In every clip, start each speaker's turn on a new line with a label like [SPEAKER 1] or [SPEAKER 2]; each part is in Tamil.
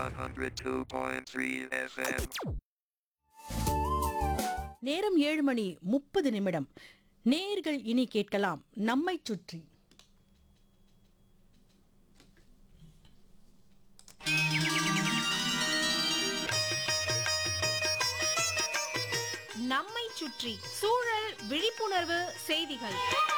[SPEAKER 1] 102.3 FM.
[SPEAKER 2] நேரம் ஏழு மணி முப்பது நிமிடம் நேர்கள் இனி கேட்கலாம் நம்மைச் சுற்றி
[SPEAKER 3] நம்மை சுற்றி சூழல் விழிப்புணர்வு செய்திகள்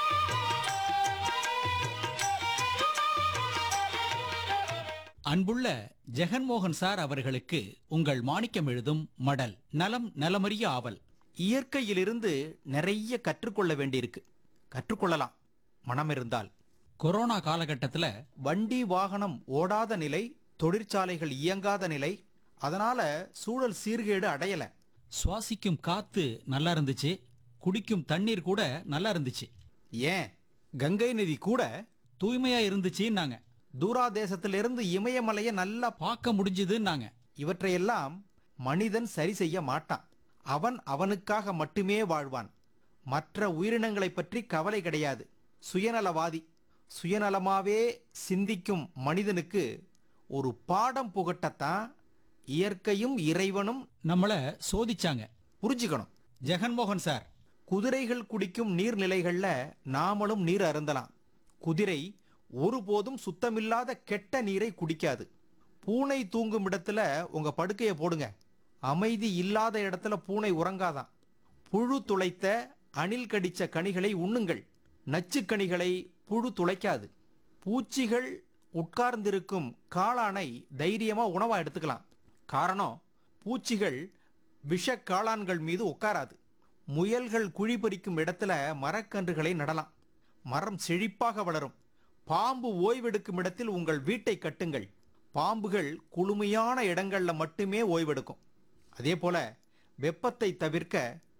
[SPEAKER 4] அன்புள்ள ஜெகன்மோகன் சார் அவர்களுக்கு உங்கள் மாணிக்கம் எழுதும் மடல் நலம் நலமறிய ஆவல்
[SPEAKER 5] இயற்கையிலிருந்து நிறைய கற்றுக்கொள்ள வேண்டியிருக்கு கற்றுக்கொள்ளலாம் மனம் இருந்தால்
[SPEAKER 4] கொரோனா காலகட்டத்துல
[SPEAKER 5] வண்டி வாகனம் ஓடாத நிலை தொழிற்சாலைகள் இயங்காத நிலை அதனால சூழல் சீர்கேடு அடையல
[SPEAKER 4] சுவாசிக்கும் காத்து நல்லா இருந்துச்சு குடிக்கும் தண்ணீர் கூட நல்லா இருந்துச்சு
[SPEAKER 5] ஏன் கங்கை நதி கூட
[SPEAKER 4] தூய்மையா இருந்துச்சுன்னாங்க
[SPEAKER 5] தூராதேசத்திலிருந்து இமயமலையை நல்லா பா-
[SPEAKER 4] பார்க்க முடிஞ்சுதுன்னாங்க
[SPEAKER 5] இவற்றையெல்லாம் மனிதன் சரி செய்ய மாட்டான் அவன் அவனுக்காக மட்டுமே வாழ்வான் மற்ற உயிரினங்களைப் பற்றி கவலை கிடையாது சுயநலவாதி சுயநலமாவே சிந்திக்கும் மனிதனுக்கு ஒரு பாடம் புகட்டத்தான் இயற்கையும் இறைவனும்
[SPEAKER 4] நம்மள சோதிச்சாங்க
[SPEAKER 5] புரிஞ்சுக்கணும்
[SPEAKER 4] ஜெகன்மோகன் சார்
[SPEAKER 5] குதிரைகள் குடிக்கும் நீர்நிலைகள்ல நாமளும் நீர் அருந்தலாம் குதிரை ஒருபோதும் சுத்தமில்லாத கெட்ட நீரை குடிக்காது பூனை தூங்கும் இடத்துல உங்க படுக்கையை போடுங்க அமைதி இல்லாத இடத்துல பூனை உறங்காதான் புழு துளைத்த அணில் கடிச்ச கனிகளை உண்ணுங்கள் நச்சுக்கனிகளை புழு துளைக்காது பூச்சிகள் உட்கார்ந்திருக்கும் காளானை தைரியமா உணவா எடுத்துக்கலாம் காரணம் பூச்சிகள் விஷ காளான்கள் மீது உட்காராது முயல்கள் குழி பறிக்கும் இடத்துல மரக்கன்றுகளை நடலாம் மரம் செழிப்பாக வளரும் பாம்பு ஓய்வெடுக்கும் இடத்தில் உங்கள் வீட்டை கட்டுங்கள் பாம்புகள் குளுமையான இடங்கள்ல மட்டுமே ஓய்வெடுக்கும் அதே போல வெப்பத்தை தவிர்க்க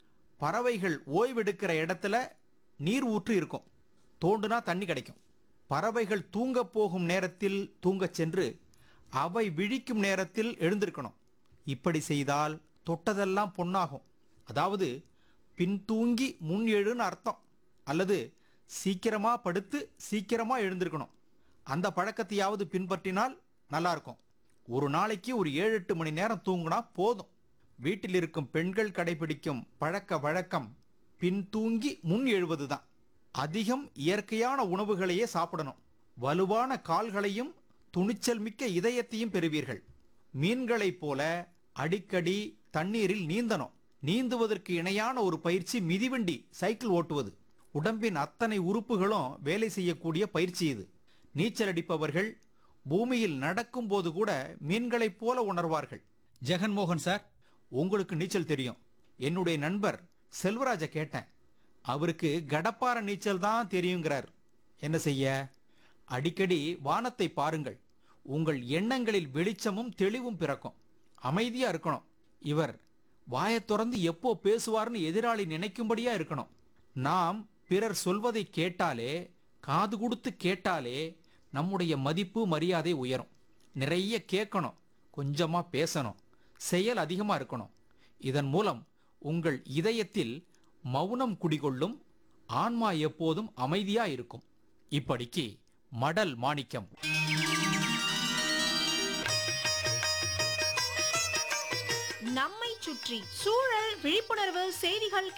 [SPEAKER 5] பறவைகள் ஓய்வெடுக்கிற இடத்துல நீர் ஊற்று இருக்கும் தோண்டுனா தண்ணி கிடைக்கும் பறவைகள் தூங்கப் போகும் நேரத்தில் தூங்கச் சென்று அவை விழிக்கும் நேரத்தில் எழுந்திருக்கணும் இப்படி செய்தால் தொட்டதெல்லாம் பொன்னாகும் அதாவது பின்தூங்கி முன் எழுன்னு அர்த்தம் அல்லது சீக்கிரமா படுத்து சீக்கிரமா எழுந்திருக்கணும் அந்த பழக்கத்தையாவது பின்பற்றினால் நல்லா இருக்கும் ஒரு நாளைக்கு ஒரு ஏழு எட்டு மணி நேரம் தூங்குனா போதும் வீட்டில் இருக்கும் பெண்கள் கடைபிடிக்கும் பழக்க வழக்கம் பின்தூங்கி முன் எழுவதுதான் அதிகம் இயற்கையான உணவுகளையே சாப்பிடணும் வலுவான கால்களையும் துணிச்சல் மிக்க இதயத்தையும் பெறுவீர்கள் மீன்களைப் போல அடிக்கடி தண்ணீரில் நீந்தணும் நீந்துவதற்கு இணையான ஒரு பயிற்சி மிதிவண்டி சைக்கிள் ஓட்டுவது உடம்பின் அத்தனை உறுப்புகளும் வேலை செய்யக்கூடிய பயிற்சி இது நீச்சல் அடிப்பவர்கள் பூமியில் நடக்கும்போது கூட மீன்களைப் போல உணர்வார்கள்
[SPEAKER 4] ஜெகன்மோகன் சார்
[SPEAKER 5] உங்களுக்கு நீச்சல் தெரியும் என்னுடைய நண்பர் செல்வராஜ கேட்டேன் அவருக்கு கடப்பார நீச்சல் தான் தெரியுங்கிறார் என்ன செய்ய அடிக்கடி வானத்தை பாருங்கள் உங்கள் எண்ணங்களில் வெளிச்சமும் தெளிவும் பிறக்கும் அமைதியா இருக்கணும் இவர் வாயைத் திறந்து எப்போ பேசுவார்னு எதிராளி நினைக்கும்படியா இருக்கணும் நாம் பிறர் சொல்வதை கேட்டாலே காது கொடுத்து கேட்டாலே நம்முடைய மதிப்பு மரியாதை உயரும் நிறைய கேட்கணும் கொஞ்சமா பேசணும் செயல் அதிகமா இருக்கணும் இதன் மூலம் உங்கள் இதயத்தில் மௌனம் குடிகொள்ளும் ஆன்மா எப்போதும் அமைதியா இருக்கும் இப்படிக்கு மடல் மாணிக்கம்
[SPEAKER 3] நம்மை சுற்றி சூழல் விழிப்புணர்வு செய்திகள்